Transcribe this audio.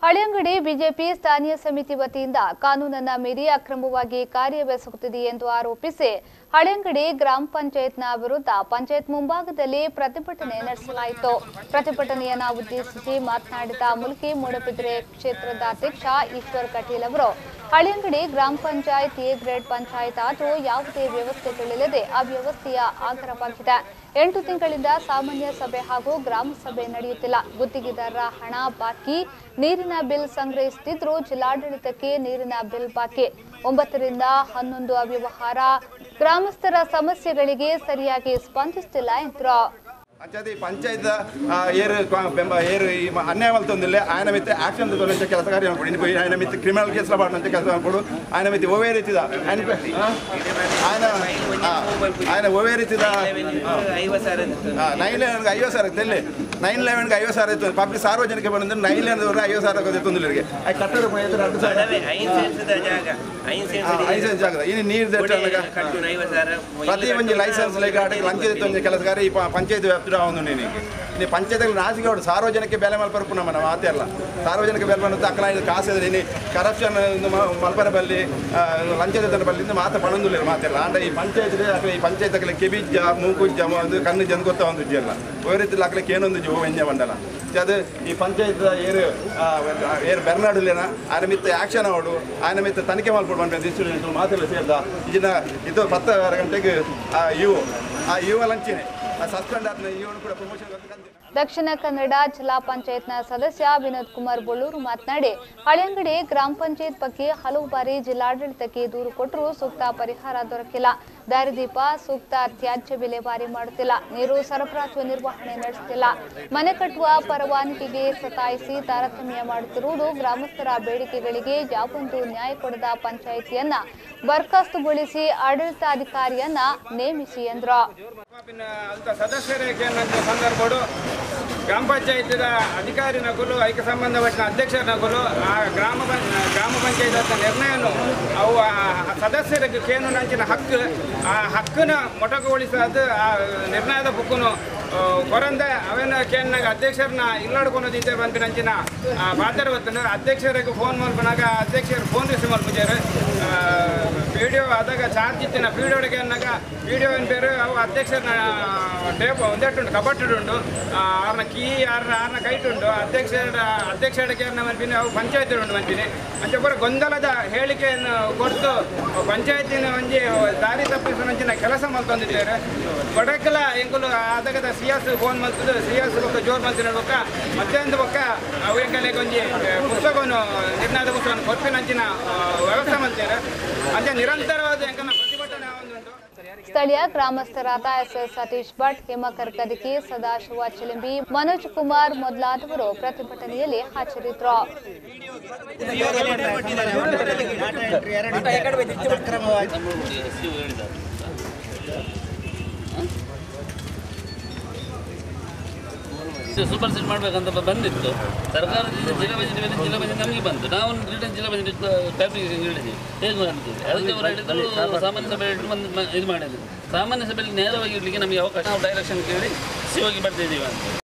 Haleyangadi BJP ಸ್ಥಾನೀಯ ಸಮಿತಿ ವತಿಯಿಂದ ಕಾನೂನನ್ನ ಮೀರಿ ಅಕ್ರಮವಾಗಿ ಕಾರ್ಯವೆಸಗುತ್ತಿದೆ ಎಂದು ಆರೋಪಿಸಿ ಹಳೆಯಂಗಡಿ ಗ್ರಾಮ ಪಂಚಾಯತ್ನ ವಿರುದ್ಧ ಪಂಚಾಯತ್ ಮುಂಭಾಗದಲ್ಲಿ ಪ್ರತಿಭಟನೆ ನಡೆಸಲಾಯಿತು ಪ್ರತಿಭಟನೆಯನ್ನ ಉದ್ದೇಶಿಸಿ ಮಾತನಾಡಿದ ಮುಲ್ಕಿ ಮೂಡಬಿದ್ರೆ ಕ್ಷೇತ್ರದ ಅಧ್ಯಕ್ಷ ಈಶ್ವರ್ ಕಟೀಲ್ ಅವರು ಹಳೆಯಂಗಡಿ ಗ್ರಾಮ ಪಂಚಾಯತ್ ಎ ಗ್ರೇಡ್ ಪಂಚಾಯತ್ ಆದರೂ ಯಾವುದೇ ವ್ಯವಸ್ಥೆಗಳಿಲ್ಲದೆ ಅವ್ಯವಸ್ಥೆಯ ಆಗರವಾಗಿದೆ ಎಂಟು ತಿಂಗಳಿಂದ ಸಾಮಾನ್ಯ ಸಭೆ ಹಾಗೂ ಗ್ರಾಮ ಸಭೆ ನಡೆಯುತ್ತಿಲ್ಲ ಗುತ್ತಿಗೆದಾರರ ಹಣ ಬಾಕಿ ನೀರಿನ ಬಿಲ್ ಸಂಗ್ರಹಿಸುತ್ತಿದ್ರು ಜಿಲ್ಲಾಡಳಿತಕ್ಕೆ ನೀರಿನ ಬಿಲ್ ಬಾಕಿ ಒಂಬತ್ತರಿಂದ ಹನ್ನೊಂದು ಅವ್ಯವಹಾರ ಗ್ರಾಮಸ್ಥರ ಸಮಸ್ಯೆಗಳಿಗೆ ಸರಿಯಾಗಿ ಸ್ಪಂದಿಸುತ್ತಿಲ್ಲ ಎಂದರು ಅಂಚದಿ ಪಂಚಾಯತ್ ಏರು ಕ- ಬೆಂಬ ಏರು ಈ ಮ- ಅನ್ಯಾಯ ಮಲ್ತೊಂದಿಲ್ಲ ಆಯನ ಮಿತ್ತೆ ಆಕ್ಷನ್ ತಗೊಂಡಂತೆ ಕೆಲಸ ಕಾರ್ಯ ಮಾಡ್ಕೊಡು ಇನ್ನು ಕೊಯ್ ಆಯನ ಮಿತ್ತೆ ಕ್ರಿಮಿನಲ್ ಕೇಸ್ ಮಾಡುವಂತೆ ಕೆಲಸ ಮಾಡ್ಕೊಡು ಆಯನ ಮಿತ್ತೆ ಓವೇ ರೀತಿದ ಆಯನ ಪೆ- ಆ? ಆಯನ ಆ, ಆಯನ ಓವೇ ರೀತಿದ ಐವತ್ತು ಸಾವಿರ ಇತ್ತು. ನೈನ್ ಲೆವೆನ್ಗೆ ಐವತ್ತು ಸಾವಿರ ಇತ್ತು ಎಲ್ಲಿ ನೈನ್ ಲೆವೆನ್ಗೆ ಐವತ್ತು ಸಾವಿರ ಇತ್ತು ಪಬ್ಲಿಕ್ ಸಾರ್ವಜನಿಕ ಬಂದ್ರೆ ನೈನ್ ಲೆವೆನ್ದವ್ರೆ ಐವತ್ತು ಸಾವಿರ ಆಗೋದು ತೊಂದಿಲ್ಲ ಇವರಿಗೆ ಆ ಕಟ್ಟಡ ಪಂಚಾಯತ್ ಎರಡು ಸಾವಿರ ಅದಾವೆ, ಐದು ಸೆನ್ಸ್ದ ಜಾಗ ಐದು ಸೆನ್ಸ್ ಆ, ಐದು ಸೆನ್ಸ್ ಜಾಗದ ಇನ್ನು ನೀರು ದಟ್ಟ ಕಟ್ಟು ಐವತ್ತು ಸಾವಿರ ಪ್ರತಿ ಒಂಜಿ ಲೈಸೆನ್ಸ್ ಲೈಕ್ ಆಟಕ್ಕೆ ಲಂಚ ಒಂಜಿ ಕೆಲಸ ಕಾರ್ಯ ಈ ಪ- ಪಂಚಾಯತ್ ವ್ಯಾಪ್ತಿ ಒಂದು ನೀನಿಗೆ ನೀ ಪಂಚಾಯತ್ಗಳು ನಾಚಿಕೆ ಹೊಡು ಸಾರ್ವಜನಿಕ ಬೆಲೆ ಮಲ್ಪರಪ್ಪು ನಮ್ಮ ನಮ್ಮ ಮಾತೇ ಅಲ್ಲ ಸಾರ್ವಜನಿಕ ಬೆಲೆ ಬಂದು ಅಕ್ಕಲ ಇದು ಕಾಸು ಇದ್ರೆ ನೀ ಕರಪ್ಷನ್ ಮಲ್ಪರ ಬಲ್ಲಿ ಆ, ಲಂಚದ ಬಲ್ಲಿ ಇಂದ ಮಾತ ಪಣಂದುಲ್ಲ ಮಾತೆಲ್ಲ ಆಂಡ ಈ ಪಂಚಾಯತ್ ಅಕ್ಕಲ ಈ ಪಂಚಾಯತ್ ಅಕ್ಕಲ ಕೆಬಿಜ್ಜ ಮೂಕುಜ್ಜ ಒಂದು ಕಣ್ಣು ಜನ ಗೊತ್ತ ಒಂದು ಜಿ ಅಲ್ಲ ಓರಿತ್ತಿಲ್ಲ ಅಕ್ಕಲ ಏನೊಂದು ಜೋ ಎಂಜ ಮಂಡಲ ಅದು ಈ ಪಂಚಾಯತ್ ಏರು ಆ, ಏರು ಬೆರ್ನಾಡುಲೇನ ಆನ ಮಿತ್ತ ಆಕ್ಷನ್ ಅವಡು ಆನ ಮಿತ್ತ ತನಿಖೆ ಮಾಡ್ಕೊಂಡು ಬಂದ್ರೆ ಇನ್ಸ್ಟಿಟ್ಯೂಟ್ ಮಾತೆಲ್ಲ ಸೇರ್ದ ಇದನ್ನ ಇದು ಹತ್ತು ಗಂಟೆಗೆ ಆ ಇವು ಆ ಇವ ಲಂಚಿನೇ ಆ ಸಸ್ಪೆಂಡ್ ಆದ ಇವನು ಕೂಡ ಪ್ರಮೋಷನ್ ದಕ್ಷಿಣ ಕನ್ನಡ ಜಿಲ್ಲಾ ಪಂಚಾಯತ್ನ ಸದಸ್ಯ ವಿನೋದ್ ಕುಮಾರ್ ಬೊಳ್ಳೂರು ಮಾತನಾಡಿ ಹಳೆಯಂಗಡಿ ಗ್ರಾಮ ಪಂಚಾಯತ್ ಬಗ್ಗೆ ಹಲವು ಬಾರಿ ಜಿಲ್ಲಾಡಳಿತಕ್ಕೆ ದೂರು ಕೊಟ್ಟರೂ ಸೂಕ್ತ ಪರಿಹಾರ ದೊರಕಿಲ್ಲ ದಾರಿದೀಪ ಸೂಕ್ತ ತ್ಯಾಜ್ಯ ವಿಲೇವಾರಿ ಮಾಡುತ್ತಿಲ್ಲ ನೀರು ಸರಬರಾಜು ನಿರ್ವಹಣೆ ನಡೆಸುತ್ತಿಲ್ಲ ಮನೆ ಕಟ್ಟುವ ಪರವಾನಗಿಗೆ ಸತಾಯಿಸಿ ತಾರತಮ್ಯ ಮಾಡುತ್ತಿರುವುದು ಗ್ರಾಮಸ್ಥರ ಬೇಡಿಕೆಗಳಿಗೆ ಯಾವೊಂದು ನ್ಯಾಯ ಕೊಡದ ಪಂಚಾಯಿತಿಯನ್ನ ಬರ್ಖಾಸ್ತುಗೊಳಿಸಿ ಆಡಳಿತಾಧಿಕಾರಿಯನ್ನ ನೇಮಿಸಿ ಎಂದರು ಪಿನ್ನ ಅಲ್ತ ಸದಸ್ಯರಿಗೆ ನನ್ನ ಸಂದರ್ಭಡು ಗ್ರಾಮ ಪಂಚಾಯತಿದ ಅಧಿಕಾರಿ ನಗುಲು ಐಕ್ಯ ಸಂಬಂಧಪಟ್ಟ ಅಧ್ಯಕ್ಷ ನಗುಲು ಆ ಗ್ರಾಮ ಪಂ ಗ್ರಾಮ ಪಂಚಾಯತ್ ಅಂತ ನಿರ್ಣಯನು ಅವು ಆ ಸದಸ್ಯರಿಗೆ ಕೇನು ನಂಚಿನ ಹಕ್ಕು ಆ ಹಕ್ಕನ್ನು ಮೊಟಕುಗೊಳಿಸೋದು ಆ ನಿರ್ಣಯದ ಬುಕ್ಕನು ಕೊರಂದ ಅವೇನ ಕೇನ್ನಾಗ ಅಧ್ಯಕ್ಷರನ್ನ ಇಲ್ಲಾಡ್ಕೊಳೋದಿದ್ದೆ ಬಂದು ನಂಚಿನ ಬಾಧ್ಯರ ಗೊತ್ತಂದ್ರೆ ಅಧ್ಯಕ್ಷರಿಗೆ ಫೋನ್ ಮಲ್ಪನಾಗ ಅಧ್ಯಕ್ಷರು ಫೋನ್ ರಿಸೀವ್ ಮಲ್ಪಿದ್ದಾರೆ ವಿಡಿಯೋ ಆದಾಗ ಚಾರ್ಜ್ ಇತ್ತಿನ ವಿಡಿಯೋಡಿಗೆ ಅನ್ನಾಗ ವಿಡಿಯೋ ಏನು ಬೇರೆ ಅವು ಅಧ್ಯಕ್ಷರನ್ನ ಟೇಪ್ ಒಂದೆಟ್ಟುಂಟು ಕಬಟ್ಟುಂಟು ಅವ್ರನ್ನ ಕೀ ಯಾರನ್ನ ಯಾರನ್ನ ಕೈಟುಂಟು ಅಧ್ಯಕ್ಷರ ಅಧ್ಯಕ್ಷರಿಗೆ ಮನ್ಪಿನಿ ಅವು ಪಂಚಾಯತಿ ಉಂಟು ಮನ್ಪಿನಿ ಅಂಚೆ ಪೂರ ಗೊಂದಲದ ಹೇಳಿಕೆಯನ್ನು ಕೊಟ್ಟು ಪಂಚಾಯತಿನ ಒಂಜಿ ದಾರಿ ತಪ್ಪಿಸುವಂಚಿನ ಕೆಲಸ ಮಲ್ತೊಂದಿದ್ದಾರೆ ಕೊಡಕಲ ಎಂಕುಲು ಆದಾಗದ ಸಿ ಎಸ್ ಫೋನ್ ಮಲ್ತದ್ದು ಸಿ ಎಸ್ ಬೊಕ್ಕ ಜೋರ್ ಮಲ್ತಿನ ಬೊಕ್ಕ ಮಧ್ಯಾಹ್ನದ ಬೊಕ್ಕ ಅವು ಎಂಕಲೆಗೆ ಒಂಜಿ ಪುಸ್ತಕವನ್ನು ನಿರ್ಣಯದ ಪುಸ್ತಕವನ್ನು ಕೊಪ್ಪಿನಂಚಿನ ವ್ಯವಸ್ಥೆ ಮಾಡ್ತಾರೆ ಅಂಚೆ ನಿರಂತರವಾದ ಎಂಕನ ಪ್ರತಿಭಟನೆ ಒಂದುಂಟು ಸ್ಥಳೀಯ ಗ್ರಾಮಸ್ಥರಾದ ಎಸ್ಎಸ್ ಸತೀಶ್ ಭಟ್ ಹೇಮಕರ್ ಕದಕಿ ಸದಾಶಿವ ಚಿಲಿಂಬಿ ಮನೋಜ್ ಕುಮಾರ್ ಮೊದಲಾದವರು ಪ್ರತಿಭಟನೆಯಲ್ಲಿ ಹಾಜರಿದ್ದರು ಸೂಪರ್ ಸೀಟ್ ಮಾಡಬೇಕಂತ ಬಂದಿತ್ತು ಸರ್ಕಾರದಿಂದ ಜಿಲ್ಲಾ ಪಂಚಾಯತ್ ಜಿಲ್ಲಾ ಪಂಚಾಯತ್ ನಮಗೆ ಬಂತು ನಾವು ರಿಟರ್ನ್ ಜಿಲ್ಲಾ ಪಂಚಾಯತ್ ಟ್ಯಾಬ್ಲಿಗೆ ಹೇಳಿದ್ವಿ ಹೇಗೆ ಮಾಡ್ತೀವಿ ಅದಕ್ಕೆ ಅವರು ಹೇಳಿದ್ರು ಸಾಮಾನ್ಯ ಸಭೆ ಇಟ್ಟು ಬಂದು ಮ- ಇದು ಮಾಡಿದ್ರು ಸಾಮಾನ್ಯ ಸಭೆಯಲ್ಲಿ ನೇರವಾಗಿ ಇರಲಿಕ್ಕೆ ನಮಗೆ ಅವಕಾಶ ನಾವು ಡೈರೆಕ್ಷನ್ ಕೇಳಿ ಸಿವಾಗಿ ಬರ್ತಿದ್ದೀವಿ ಅಂತ